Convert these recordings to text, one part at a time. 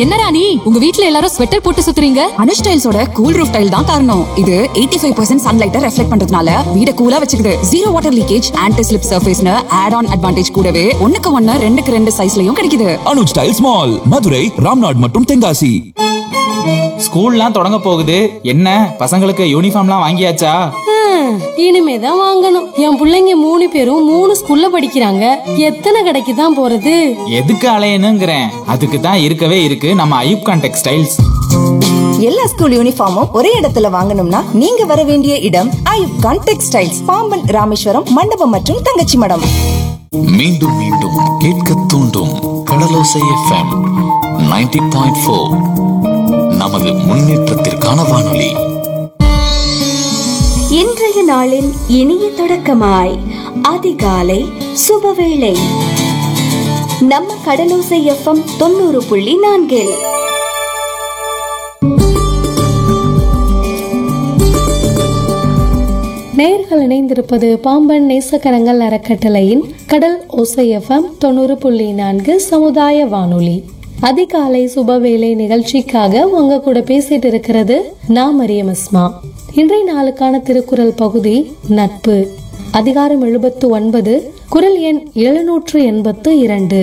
என்ன ராணி உங்க வீட்ல எல்லாரும் ஸ்வெட்டர் போட்டு சுத்துறீங்க அனுஷ் டைல்ஸோட கூல் ரூஃப் டைல் தான் காரணம் இது 85% ஃபைவ் பர்சன்ட் சன்லைட்டை ரெஃப்ளெக்ட் பண்றதுனால வீட கூலா வச்சுக்குது zero water leakage anti slip சர்ஃபேஸ்னு ஆட் ஆன் அட்வான்டேஜ் கூடவே ஒண்ணுக்கு ஒண்ணு ரெண்டுக்கு ரெண்டு சைஸ்லயும் கிடைக்குது அனுஜ் டைல்ஸ் மால் மதுரை ராம்நாட் மற்றும் தென்காசி ஸ்கூல்லாம் தொடங்க போகுது என்ன பசங்களுக்கு யூனிஃபார்ம்லாம் வாங்கியாச்சா ஹம், இனிமேதான் வாங்கணும் என் புள்ளைங்க மூணு பேரும் மூணு ஸ்கூல்ல படிக்கிறாங்க எத்தனை கடைக்கு தான் போறது எதுக்கு அலையணுங்கிறேன் அதுக்கு தான் இருக்கவே இருக்கு நம்ம ஐயூப் கான் டெக்ஸ்டைல்ஸ் எல்லா ஸ்கூல் யூனிஃபார்மும் ஒரே இடத்துல வாங்கணும்னா நீங்க வர வேண்டிய இடம் ஐயூப் கான் டெக்ஸ்டைல்ஸ் பாம்பன் ராமேஸ்வரம் மண்டபம் மற்றும் தங்கச்சி மடம் மீண்டும் மீண்டும் கேட்க தூண்டும் கடலோசை எஃப்எம் 90.4 பாயிண்ட் நமது முன்னேற்றத்திற்கான வானொலி இன்றைய நாளின் இனிய தொடக்கமாய் அதிகாலை சுபவேளை நம்ம கடலோசை எஃப்எம் தொண்ணூறு புள்ளி நான்கில் நேர்கள் இணைந்திருப்பது பாம்பன் நேசக்கரங்கள் அறக்கட்டளையின் கடல் ஓசை எஃப்எம் தொண்ணூறு புள்ளி நான்கு சமுதாய வானொலி அதிகாலை சுபவேளை நிகழ்ச்சிக்காக உங்க கூட பேசிட்டு இருக்கிறது நான் மரியம் அஸ்மா இன்றைய நாளுக்கான திருக்குறள் பகுதி நட்பு அதிகாரம் எழுபத்து ஒன்பது குரல் எண் எழுநூற்று எண்பத்து இரண்டு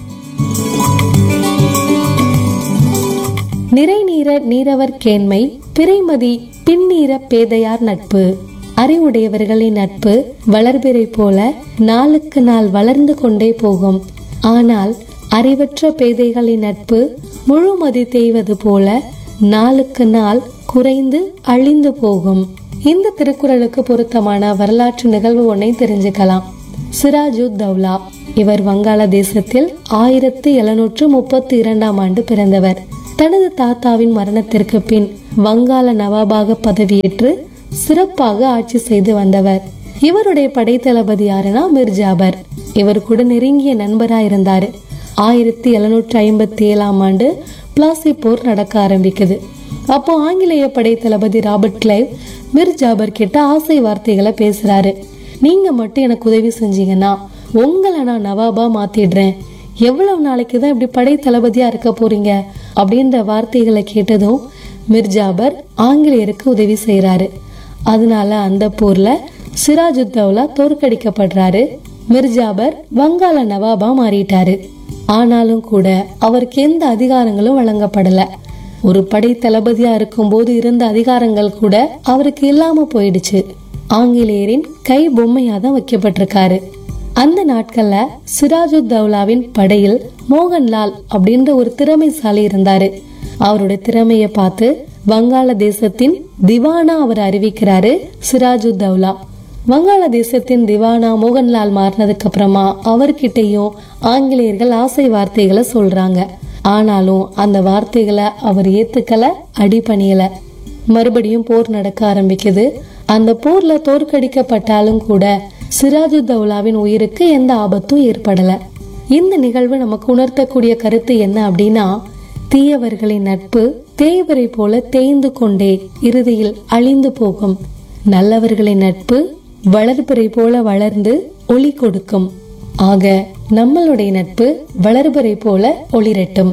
நிறை நீர நீரவர் கேண்மை பிறைமதி பின்னீர பேதையார் நட்பு அறிவுடையவர்களின் நட்பு வளர்பிறை போல நாளுக்கு நாள் வளர்ந்து கொண்டே போகும் ஆனால் அறிவற்ற பேதைகளின் நட்பு முழுமதி தேய்வது போல நாளுக்கு நாள் குறைந்து அழிந்து போகும் இந்த திருக்குறளுக்கு பொருத்தமான வரலாற்று நிகழ்வு ஒன்றை தெரிஞ்சுக்கலாம் சிராஜுத் தௌலா இவர் வங்காளதேசத்தில் ஆயிரத்தி எழுநூற்று முப்பத்தி இரண்டாம் ஆண்டு பிறந்தவர் தனது தாத்தாவின் மரணத்திற்கு பின் வங்காள நவாபாக பதவியேற்று சிறப்பாக ஆட்சி செய்து வந்தவர் இவருடைய படைத்தளபதி யாருன்னா மிர்ஜாபர் இவர் கூட நெருங்கிய நண்பரா இருந்தாரு ஆயிரத்தி எழுநூற்றி ஐம்பத்தி ஏழாம் ஆண்டு பிளாசி போர் நடக்க ஆரம்பிக்குது அப்போ ஆங்கிலேய படை தளபதி ராபர்ட் கிளைவ் மிர் ஜாபர் கிட்ட ஆசை வார்த்தைகளை பேசுறாரு நீங்க மட்டும் எனக்கு உதவி செஞ்சீங்கன்னா உங்களை நான் நவாபா மாத்திடுறேன் எவ்வளவு நாளைக்கு தான் இப்படி படை தளபதியா இருக்க போறீங்க அப்படின்ற வார்த்தைகளை கேட்டதும் மிர்ஜாபர் ஆங்கிலேயருக்கு உதவி செய்யறாரு அதனால அந்த போர்ல சிராஜுத்தௌலா தோற்கடிக்கப்படுறாரு மிர்ஜாபர் வங்காள நவாபா மாறிட்டாரு ஆனாலும் கூட அவருக்கு எந்த அதிகாரங்களும் வழங்கப்படல ஒரு படை தளபதியா இருக்கும்போது இருந்த அதிகாரங்கள் கூட அவருக்கு இல்லாம போயிடுச்சு ஆங்கிலேயரின் கை பொம்மையா தான் வைக்கப்பட்டிருக்காரு அந்த நாட்கள்ல சிராஜுத்தௌலாவின் படையில் மோகன்லால் அப்படின்ற ஒரு திறமைசாலி இருந்தாரு அவருடைய திறமைய பார்த்து வங்காள தேசத்தின் திவானா அவர் அறிவிக்கிறாரு சிராஜுத்தௌலா வங்காளதேசத்தின் திவானா மோகன்லால் மாறினதுக்கு அப்புறமா அவர்கிட்டயும் ஆங்கிலேயர்கள் ஆசை வார்த்தைகளை சொல்றாங்க ஆனாலும் அந்த வார்த்தைகளை அவர் ஏத்துக்கல அடிபணியல மறுபடியும் போர் நடக்க ஆரம்பிக்குது அந்த போர்ல தோற்கடிக்கப்பட்டாலும் கூட சிராஜுத்தௌலாவின் உயிருக்கு எந்த ஆபத்தும் ஏற்படல இந்த நிகழ்வு நமக்கு உணர்த்தக்கூடிய கருத்து என்ன அப்படின்னா தீயவர்களின் நட்பு தேய்வரை போல தேய்ந்து கொண்டே இறுதியில் அழிந்து போகும் நல்லவர்களின் நட்பு வளர்பிறை போல வளர்ந்து ஒளி கொடுக்கும் ஆக நம்மளுடைய நட்பு வளர்பிறை போல ஒளிரட்டும்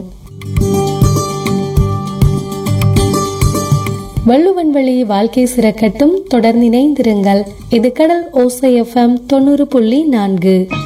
வள்ளுவன் வழி வாழ்க்கை சிறக்கட்டும் தொடர்ந்து இணைந்திருங்கள் இது கடல் ஓசை எஃப்எம் தொண்ணூறு புள்ளி நான்கு